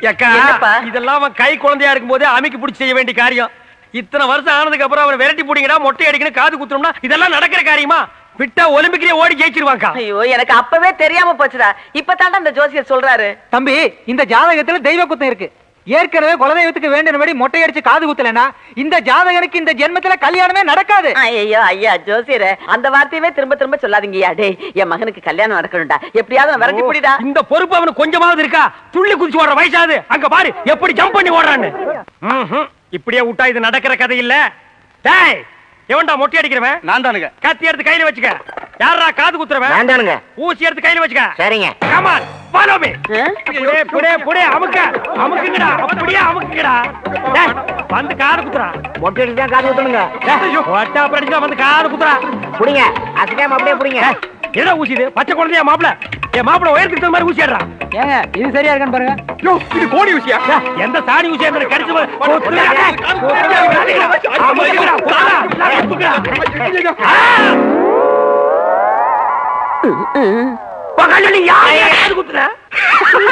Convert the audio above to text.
ஏக்கா என்னப்பா? இதெல்லாம் அவன் கை குழந்தையா இருக்கும் போதே அமைக்கு பிடிச்சி செய்ய வேண்டிய காரியம் இத்தனை வருஷம் ஆனதுக்கு அப்புறம் அவன் விரட்டி பிடிங்கடா மொட்டை அடிக்கணும் காது குத்துறோம்னா இதெல்லாம் நடக்கிற காரியமா விட்டா ஒலிம்பிக்லயே ஓடி ஜெயிச்சிருவாங்கக்கா ஐயோ எனக்கு அப்பவே தெரியாம போச்சுடா இப்பதான்டா இந்த ஜோசியர் சொல்றாரு தம்பி இந்த ஜாதகத்துல தெய்வ குத்தம் இருக்கு ஏற்கனவே குலதெய்வத்துக்கு வேண்டியபடி மொட்டை அடிச்சு காது குத்தலனா இந்த ஜாதகனுக்கு இந்த ஜென்மத்துல கல்யாணமே நடக்காது ஐயோ ஐயா ஜோசியரே அந்த வார்த்தையவே திரும்ப திரும்ப சொல்லாதீங்கய்யா டேய் என் மகனுக்கு கல்யாணம் நடக்கணும்டா எப்படியாவது அவனை விரட்டி புடிடா இந்த பொறுப்பு அவனுக்கு கொஞ்சமாவது இருக்கா துள்ளி குதிச்சு ஓடுற வயசாது அங்க பாரு எப்படி ஜம்ப் பண்ணி ஓடுறான்னு ம்ஹும். இப்படியே விட்டா இது நடக்கிற கதை இல்ல டேய் எவன்டா மொட்டை அடிக்கிறவன் நான் தானுங்க கத்தி எடுத்து கையில வச்சுக்க யாரா காது குத்துறவன் வேண்டானுங்க ஊசி எடுத்து கையில வச்சுக்க சரிங்க கமான் ஃபாலோ மீ ஆ? புடே புடே புடே அமுக்க அமுக்குங்கடா அப்படியே அமுக்குங்கடா டேய் வந்து காது குத்துறா மொட்டை அடிச்சு தான் காது ஊத்தணுங்க டேய் ஒட்டா அப்புறம் அடிச்சா வந்து காது குத்துறா புடிங்க அசிக்காம அப்படியே புடிங்க டேய், என்ன ஊசி இது பச்சை குழந்தையா மாப்பிள என் மாப்பிள உயரத்துக்கு தகுந்த மாதிரி ஊசி ஆடுறா ஏங்க இது சரியா இருக்கான்னு பாருங்க யோ, இது கோடி ஊசியா டேய், எந்த சாணி ஊசியா இருந்தாலும் கடிச்சு போ- கொத்துடா, டேய். கொத்துடா, அமுக்குங்கடா, கொத்துடா, அமுக்குங்கடா. ஆ! பகல்ல நீ யாரையா காது குத்துற